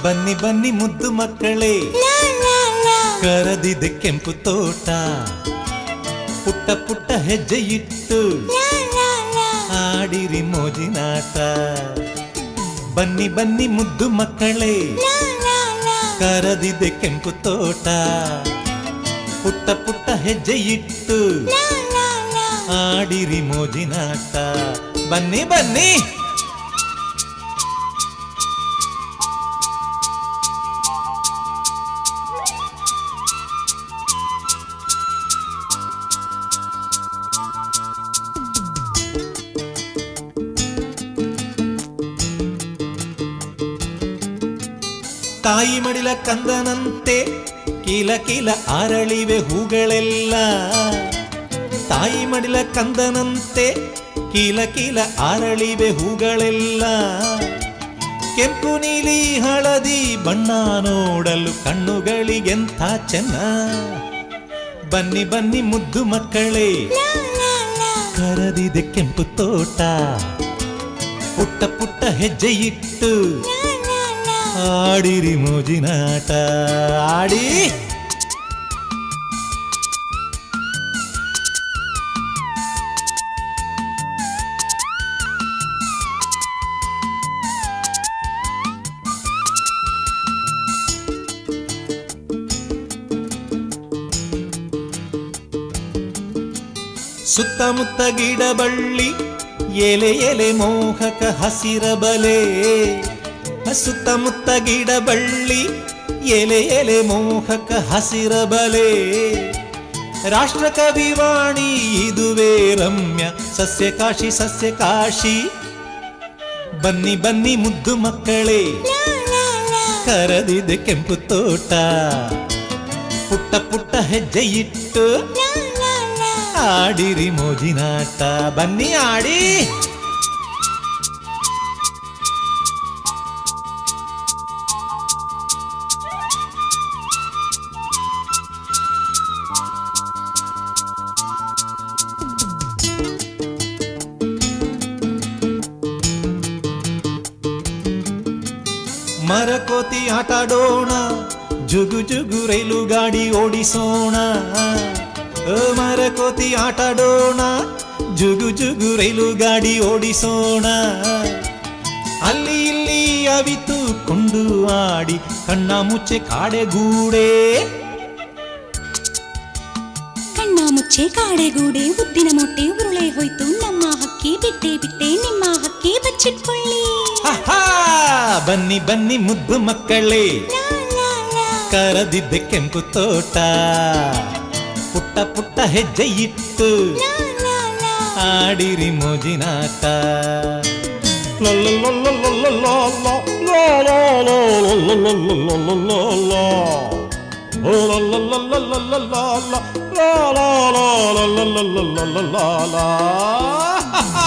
ಬನ್ನಿ ಬನ್ನಿ ಮುದ್ದು ಮಕ್ಕಳೇ ಕರದಿದೆ ಕೆಂಪು ತೋಟ ಪುಟ್ಟ ಪುಟ್ಟ ಹೆಜ್ಜೆ ಇಟ್ಟು ಆಡಿರಿ ಮೋಜಿನಾಟ ಬನ್ನಿ ಬನ್ನಿ ಮುದ್ದು ಮಕ್ಕಳೇ ಕರದಿದೆ ಕೆಂಪು ತೋಟ ಪುಟ್ಟ ಪುಟ್ಟ ಹೆಜ್ಜೆ ಇಟ್ಟು ಆಡಿರಿ ಮೋಜಿನಾಟ ಬನ್ನಿ ಬನ್ನಿ ತಾಯಿ ಮಡಿಲ ಕಂದನಂತೆ ಕೀಲ ಕೀಲ ಅರಳಿವೆ ಹೂಗಳೆಲ್ಲ ತಾಯಿ ಮಡಿಲ ಕಂದನಂತೆ ಕೀಲ ಕೀಲ ಅರಳಿವೆ ಹೂಗಳೆಲ್ಲ ಕೆಂಪು ನೀಲಿ ಹಳದಿ ಬಣ್ಣ ನೋಡಲು ಕಣ್ಣುಗಳಿಗೆಂಥ ಚೆನ್ನ ಬನ್ನಿ ಬನ್ನಿ ಮುದ್ದು ಮಕ್ಕಳೇ ಕರದಿದೆ ಕೆಂಪು ತೋಟ ಪುಟ್ಟ ಪುಟ್ಟ ಹೆಜ್ಜೆ ಇಟ್ಟು ಆಡಿರಿ ಮೋಜಿನಾಟ ಆಡಿ ಸುತ್ತಮುತ್ತ ಗಿಡ ಬಳ್ಳಿ ಎಲೆ ಎಲೆ ಮೋಹಕ ಹಸಿರ ಬಲೆ ಸುತ್ತಮುತ್ತ ಗಿಡ ಬಳ್ಳಿ ಎಲೆ ಎಲೆ ಮೋಹಕ ಹಸಿರ ಬಲೆ ರಾಷ್ಟ್ರ ಕವಿವಾಣಿ ಇದುವೇ ರಮ್ಯ ಸಸ್ಯ ಕಾಶಿ ಸಸ್ಯ ಕಾಶಿ ಬನ್ನಿ ಬನ್ನಿ ಮುದ್ದು ಮಕ್ಕಳೇ ಕರದಿದೆ ಕೆಂಪು ತೋಟ ಪುಟ್ಟ ಪುಟ್ಟ ಹೆಜ್ಜೆ ಇಟ್ಟು ಆಡಿರಿ ಮೋಜಿನಾಟ ಬನ್ನಿ ಆಡಿ ಮರಕೋತಿ ಆಟಾಡೋಣ ಜುಗು ಜುಗು ರೈಲು ಗಾಡಿ ಓಡಿಸೋಣ ಓ ಮರಕೋತಿ ಆಟಾಡೋಣ ಜುಗು ಜುಗು ರೈಲು ಗಾಡಿ ಓಡಿಸೋಣ ಅಲ್ಲಿ ಇಲ್ಲಿ ಅವಿತು ಕೊಂಡು ಆಡಿ ಕಣ್ಣ ಮುಚ್ಚೆ ಕಾಡೆಗೂಡೆ ಕಣ್ಣ ಮುಚ್ಚೆ ಕಾಡೆಗೂಡೆ ಉದ್ದಿನ ಮೊಟ್ಟೆ ಉರುಳೆ ಹೋಯ್ತು ನಮ್ಮ ಹಕ್ಕಿ ಬಿಟ್ಟೆ ಬಿಟ್ಟೆ ನಿಮ್ಮ ಹಕ್ಕಿ ಬಚ್ಚಿಟ್ಕೊಳ್ಳಿ ಹಾ ಬನ್ನಿ ಬನ್ನಿ ಮುದ್ದು ಮಕ್ಕಳೇ ಕರದಿದ್ದೆ ಕೆಂಪು ತೋಟ ಪುಟ್ಟ ಪುಟ್ಟ ಹೆಜ್ಜೆ ಇಟ್ಟು ಆಡಿರಿ ಮೋಜಿನಾಟ la la la la la la la la la la la la